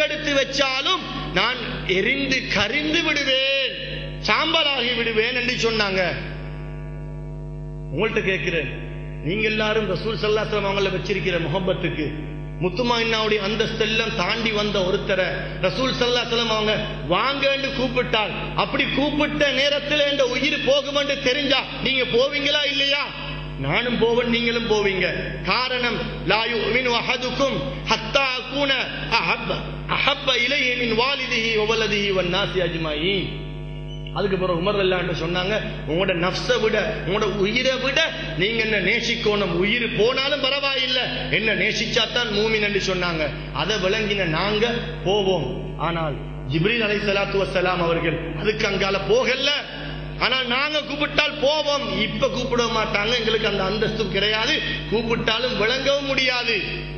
எடுத்து வச்சாலும் நான் எரிந்து கரிந்து விடுவேன் சாம்பலாகி விடுவேன் என்று சொன்னாங்க உங்கள்கிட்ட கேட்கிறேன் நீங்க எல்லாரும் ரசூல் சல்லாஸ்லாம் அவங்கள வச்சிருக்கிற முகப்பத்துக்கு முத்துமாயினாவுடைய அந்தஸ்தெல்லாம் தாண்டி வந்த ஒருத்தரை ரசூல் சல்லாஸ்லாம் அவங்க வாங்கன்னு கூப்பிட்டால் அப்படி கூப்பிட்ட நேரத்தில் இந்த உயிர் போகும் என்று தெரிஞ்சா நீங்க போவீங்களா இல்லையா நானும் போவேன் நீங்களும் போவீங்க காரணம் லா யுமினு அஹதுக்கும் ஹத்தா அகூன அஹப்ப அஹப்ப இலைஹி மின் வாலிதிஹி வ வலதிஹி வன் நாசி அஜ்மாயின் அதுக்கு பிறகு உமர் அல்லான்னு சொன்னாங்க உங்களோட நப்சை விட உங்களோட உயிரை விட நீங்க என்ன நேசிக்கணும் உயிர் போனாலும் பரவாயில்லை என்ன நேசிச்சாத்தான் மூமின் என்று சொன்னாங்க அதை விளங்கின நாங்க போவோம் ஆனால் ஜிப்ரீல் அலை சலாத்து வசலாம் அவர்கள் அதுக்கு அங்கால போகல ஆனால் நாங்க கூப்பிட்டால் போவோம் இப்ப கூப்பிட மாட்டாங்க எங்களுக்கு அந்த அந்தஸ்தும் கிடையாது கூப்பிட்டாலும் விளங்கவும் முடியாது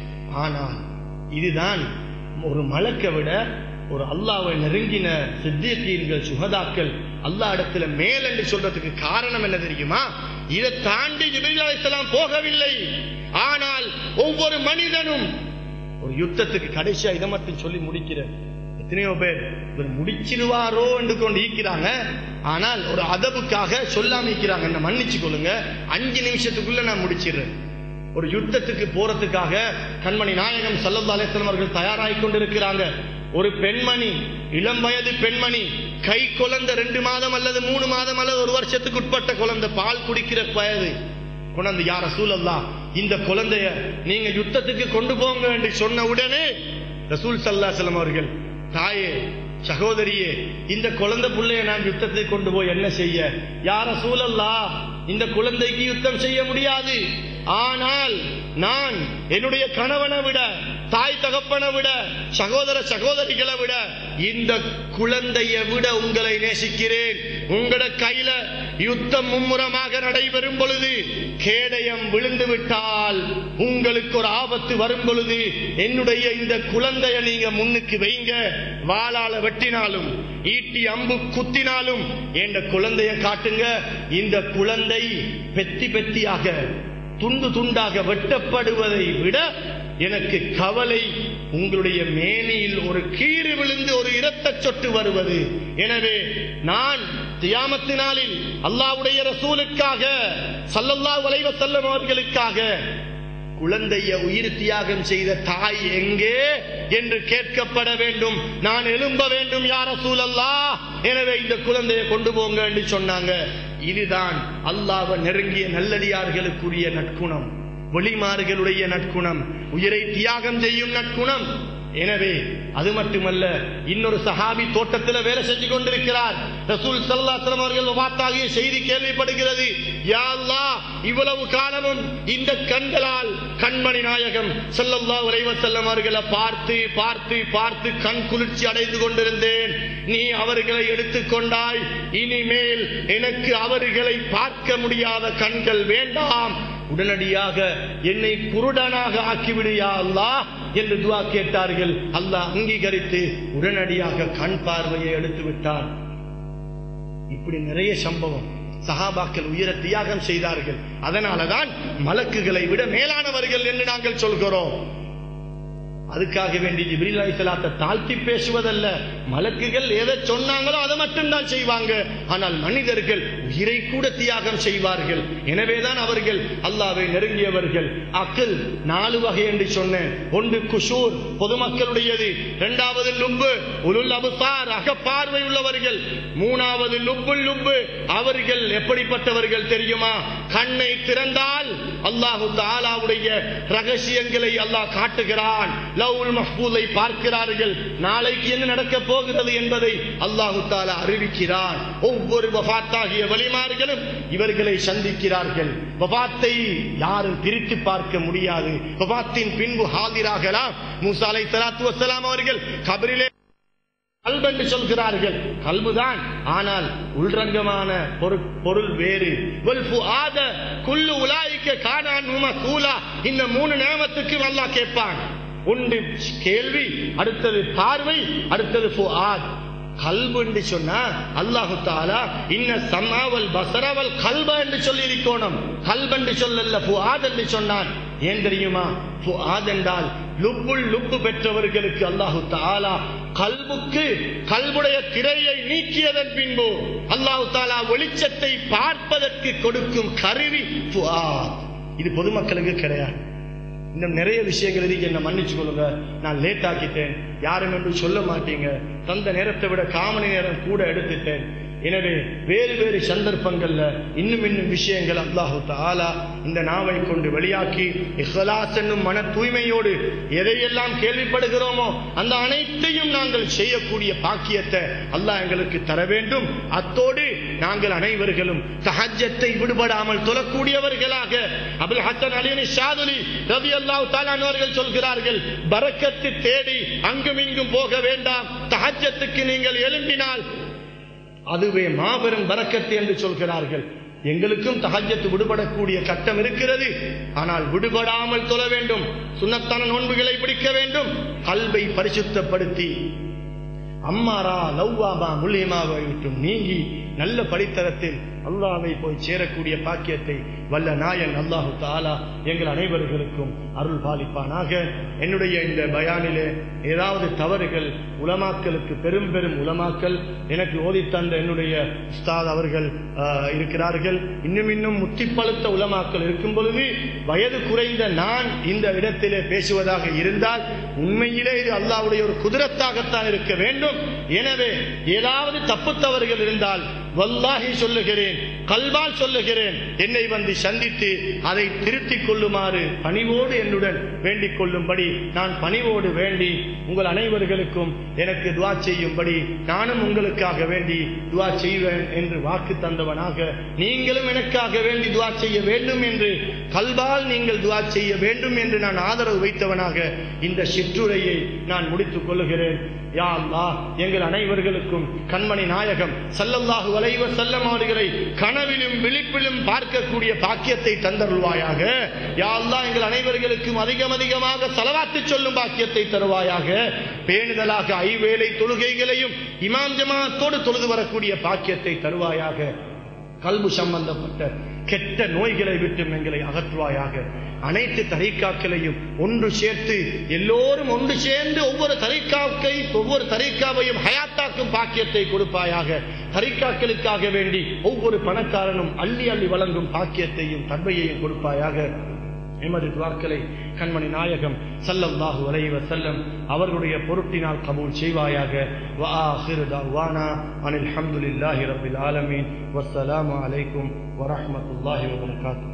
ஆனால் இதுதான் ஒரு மலக்கை விட ஒரு அல்லாவை நெருங்கின சித்தியக்கீன்கள் சுகதாக்கள் அல்லா இடத்துல மேல் என்று சொல்றதுக்கு காரணம் என்ன தெரியுமா இதை தாண்டி ஜிபிரில் அலைஹிஸ்ஸலாம் போகவில்லை ஆனால் ஒவ்வொரு மனிதனும் ஒரு யுத்தத்துக்கு கடைசியா இதை மட்டும் சொல்லி முடிக்கிறேன் எத்தனையோ பேர் இவர் முடிச்சிருவாரோ என்று கொண்டு ஈக்கிறாங்க ஆனால் ஒரு அதபுக்காக சொல்லாம ஈக்கிறாங்க என்ன மன்னிச்சு கொள்ளுங்க அஞ்சு நிமிஷத்துக்குள்ள நான் முடிச்சிடுறேன் ஒரு யுத்தத்துக்கு போறதுக்காக கண்மணி நாயகம் சல்லல்லா அலிஸ்லாம் அவர்கள் தயாராகி கொண்டிருக்கிறாங்க ஒரு பெண்மணி இளம் வயது பெண்மணி கை குழந்தை ரெண்டு மாதம் அல்லது மூணு மாதம் அல்லது ஒரு வருஷத்துக்கு உட்பட்ட குழந்தை பால் குடிக்கிற வயது கொண்டாந்து யார சூழல்லா இந்த குழந்தைய நீங்க யுத்தத்துக்கு கொண்டு போங்க என்று சொன்ன உடனே ரசூல் சல்லாசலம் அவர்கள் தாயே சகோதரியே இந்த குழந்தை புள்ளைய நான் யுத்தத்தை கொண்டு போய் என்ன செய்ய யார சூழல்லா இந்த குழந்தைக்கு யுத்தம் செய்ய முடியாது ஆனால் நான் என்னுடைய கணவனை விட தாய் தகப்பனை விட சகோதர சகோதரிகளை விட இந்த குழந்தையை விட உங்களை நேசிக்கிறேன் உங்களோட கையில யுத்தம் மும்முரமாக நடைபெறும் பொழுது கேடயம் விழுந்து விட்டால் உங்களுக்கு ஒரு ஆபத்து வரும் பொழுது என்னுடைய இந்த குழந்தைய நீங்க முன்னுக்கு வைங்க வாளால வெட்டினாலும் ஈட்டி அம்பு குத்தினாலும் என்ற குழந்தைய காட்டுங்க இந்த குழந்தை பெத்தி பெத்தியாக துண்டு துண்டாக வெட்டப்படுவதை விட எனக்கு கவலை உங்களுடைய மேனியில் ஒரு கீறு விழுந்து ஒரு இரத்த சொட்டு வருவது எனவே நான் தியாமத்தினாலில் அல்லாவுடைய ரசூலுக்காக சல்லல்லா வளைவ செல்லும் அவர்களுக்காக குழந்தைய உயிர் தியாகம் செய்த தாய் எங்கே என்று கேட்கப்பட வேண்டும் நான் எழும்ப வேண்டும் யார சூழல்லா எனவே இந்த குழந்தையை கொண்டு போங்க என்று சொன்னாங்க இதுதான் அல்லாஹ்வை நெருங்கிய நல்லடியார்களுக்குரிய நற்குணம் வெளிமாறுகளுடைய நற்குணம் உயிரை தியாகம் செய்யும் நற்குணம் எனவே அது மட்டுமல்ல இன்னொரு சஹாபி தோட்டத்தில் வேலை செஞ்சு கொண்டிருக்கிறார் ரசூல் சல்லாஸ்லம் அவர்கள் வாத்தாகிய செய்தி கேள்விப்படுகிறது யா அல்லாஹ் இவ்வளவு காலமும் இந்த கண்களால் கண்மணி நாயகம் ஸல்லல்லாஹு அலைஹி வஸல்லம் அவர்களை பார்த்து பார்த்து பார்த்து கண் குளிர்ச்சி அடைந்து கொண்டிருந்தேன் நீ அவர்களை எடுத்துக்கொண்டாய் இனிமேல் எனக்கு அவர்களை பார்க்க முடியாத கண்கள் வேண்டாம் உடனடியாக என்னை குருடனாக ஆக்கிவிடுயா அல்லாஹ் என்று துவா கேட்டார்கள் அல்லாஹ் அங்கீகரித்து உடனடியாக கண் பார்வையை எடுத்து விட்டார் இப்படி நிறைய சம்பவம் சஹாபாக்கள் உயிர தியாகம் செய்தார்கள் அதனாலதான் மலக்குகளை விட மேலானவர்கள் என்று நாங்கள் சொல்கிறோம் அதுக்காக வேண்டி ஜிப்ரீல் அலைஹிஸ்ஸலாத்தை தாழ்த்தி பேசுவதல்ல மலக்குகள் எதை சொன்னாங்களோ அதை மட்டும்தான் செய்வாங்க ஆனால் மனிதர்கள் உயிரை கூட தியாகம் செய்வார்கள் எனவேதான் அவர்கள் அல்லாவை நெருங்கியவர்கள் அக்கில் நாலு வகை என்று சொன்னேன் ஒன்று குஷூர் பொதுமக்களுடையது இரண்டாவது லுப்பு உலுல் அபுசார் அகப்பார்வை உள்ளவர்கள் மூணாவது லுப்புல் லுப்பு அவர்கள் எப்படிப்பட்டவர்கள் தெரியுமா கண்ணை திறந்தால் அல்லாஹு தாலாவுடைய ரகசியங்களை அல்லாஹ் காட்டுகிறான் லவுல் மஹ்பூலை பார்க்கிறார்கள் நாளைக்கு என்ன நடக்க போகிறது என்பதை அல்லாஹு தாலா அறிவிக்கிறான் ஒவ்வொரு வபாத்தாகிய வழிமார்களும் இவர்களை சந்திக்கிறார்கள் வபாத்தை யாரும் பிரித்து பார்க்க முடியாது வபாத்தின் பின்பு ஹாதிராகலாம் மூசா அலை சலாத்து வசலாம் அவர்கள் கபரிலே கல்பு என்று சொல்கிறார்கள் கல்புதான் ஆனால் உள்ரங்கமான பொரு- பொருள் வேறு வல் ஃபுஆத குல்லு உலாயிக்க கானான் மசூலா இந்த மூணு நேமத்துக்கு அல்லாஹ் கேட்பான் ஒன்று கேள்வி அடுத்தது பார்வை அடுத்தது ஃபுஆத் கல்பு என்று சொன்னா அல்லாஹு தாலா இன்ன சம்மாவல் பசரவல் கல்ப என்று சொல்லி இருக்கணும் கல்பு என்று சொல்லல ஃபுஆத் என்று சொன்னான் ஏன் தெரியுமா ஃபுஆத் என்றால் லுப்புள் லுப்பு பெற்றவர்களுக்கு அல்லாஹு தாலா கல்புக்கு கல்புடைய திரையை நீக்கியதன் பின்பு அல்லாஹு தாலா வெளிச்சத்தை பார்ப்பதற்கு கொடுக்கும் கருவி ஃபுஆத். இது பொதுமக்களுக்கு கிடையாது இன்னும் நிறைய விஷயங்கள் இருக்கு என்ன மன்னிச்சு கொள்ளுங்க நான் லேட் ஆக்கிட்டேன் யாரும் என்று சொல்ல மாட்டீங்க தந்த நேரத்தை விட காமணி நேரம் கூட எடுத்துட்டேன் எனவே வேறு வேறு சந்தர்ப்பங்கள்ல இன்னும் இன்னும் விஷயங்கள் அல்லாஹு தாலா இந்த நாவை கொண்டு வெளியாக்கி இஹ்லாஸ் என்னும் மன தூய்மையோடு எதையெல்லாம் கேள்விப்படுகிறோமோ அந்த அனைத்தையும் நாங்கள் செய்யக்கூடிய பாக்கியத்தை அல்லாஹ் எங்களுக்கு தர வேண்டும் அத்தோடு நாங்கள் அனைவர்களும் தஹஜத்தை விடுபடாமல் தொழக்கூடியவர்களாக அபுல் ஹசன் அலினி ஷாதுலி ரவி அல்லாஹ் அவர்கள் சொல்கிறார்கள் பரக்கத்து தேடி அங்கும் இங்கும் போக வேண்டாம் தஹஜத்துக்கு நீங்கள் எழும்பினால் அதுவே மாபெரும் பரக்கத்து என்று சொல்கிறார்கள் எங்களுக்கும் தஹஜத்து விடுபடக்கூடிய கட்டம் இருக்கிறது ஆனால் விடுபடாமல் தொழ வேண்டும் சுண்ணத்தான நோன்புகளை பிடிக்க வேண்டும் கல்வை பரிசுத்தப்படுத்தி அம்மாரா லவ்வாபா முல்லியமாவை விட்டும் நீங்கி நல்ல படித்தரத்தில் அல்லாவை போய் சேரக்கூடிய பாக்கியத்தை வல்ல நாயன் அல்லாஹு தாலா எங்கள் அனைவர்களுக்கும் அருள் பாலிப்பானாக என்னுடைய இந்த பயானிலே ஏதாவது தவறுகள் உலமாக்களுக்கு பெரும் பெரும் உலமாக்கள் எனக்கு ஓதித்தந்த என்னுடைய உஸ்தாத் அவர்கள் ஆஹ், இருக்கிறார்கள் இன்னும் இன்னும் முத்திப்பழுத்த உலமாக்கள் இருக்கும் பொழுது வயது குறைந்த நான் இந்த இடத்திலே பேசுவதாக இருந்தால் உண்மையிலே இது அல்லாவுடைய ஒரு குதிரத்தாகத்தான் இருக்க வேண்டும் எனவே ஏதாவது தப்பு தவறுகள் இருந்தால் வல்லாஹி சொல்லுகிறேன் கல்வால் சொல்லுகிறேன் என்னை வந்து சந்தித்து அதை திருத்திக் கொள்ளுமாறு பணிவோடு என்னுடன் வேண்டிக் கொள்ளும்படி நான் பணிவோடு வேண்டி உங்கள் அனைவர்களுக்கும் எனக்கு துவா செய்யும்படி நானும் உங்களுக்காக வேண்டி துவா செய்வேன் என்று வாக்கு தந்தவனாக நீங்களும் எனக்காக வேண்டி துவா செய்ய வேண்டும் என்று கல்வால் நீங்கள் துவா செய்ய வேண்டும் என்று நான் ஆதரவு வைத்தவனாக இந்த சிற்றுரையை நான் முடித்துக் கொள்ளுகிறேன் யா அல்லாஹ் எங்கள் அனைவர்களுக்கும் கண்மணி நாயகம் சல்லல்லாஹு அலைவ செல்லம் அவர்களை கனவிலும் விழிப்பிலும் பார்க்கக்கூடிய பாக்கியத்தை தந்தருள்வாயாக யா அல்லாஹ் எங்கள் அனைவர்களுக்கும் அதிகம் அதிகமாக செலவாத்து சொல்லும் பாக்கியத்தை தருவாயாக பேணுதலாக ஐவேளை தொழுகைகளையும் இமாம் ஜமாத்தோடு தொழுது வரக்கூடிய பாக்கியத்தை தருவாயாக கல்பு சம்பந்தப்பட்ட கெட்ட நோய்களை விட்டு எங்களை அகற்றுவாயாக அனைத்து தரைக்காக்களையும் ஒன்று சேர்த்து எல்லோரும் ஒன்று சேர்ந்து ஒவ்வொரு தரைக்காக்கை ஒவ்வொரு தரைக்காவையும் ஹயாத்தாக்கும் பாக்கியத்தை கொடுப்பாயாக தரைக்காக்களுக்காக வேண்டி ஒவ்வொரு பணக்காரனும் அள்ளி அள்ளி வழங்கும் பாக்கியத்தையும் தன்மையையும் கொடுப்பாயாக எமது துவாக்களை கண்மணி நாயகம் சல்லல்லாஹு அலைஹி வஸல்லம் அவர்களுடைய பொருட்டினால் கபூல் செய்வாயாக வஆஹிரு தஅவானா அனில் ஹம்துலில்லாஹி ரப்பில் ஆலமீன் வஸ்ஸலாமு அலைக்கும் வரஹ்மத்துல்லாஹி வபரகாத்துஹு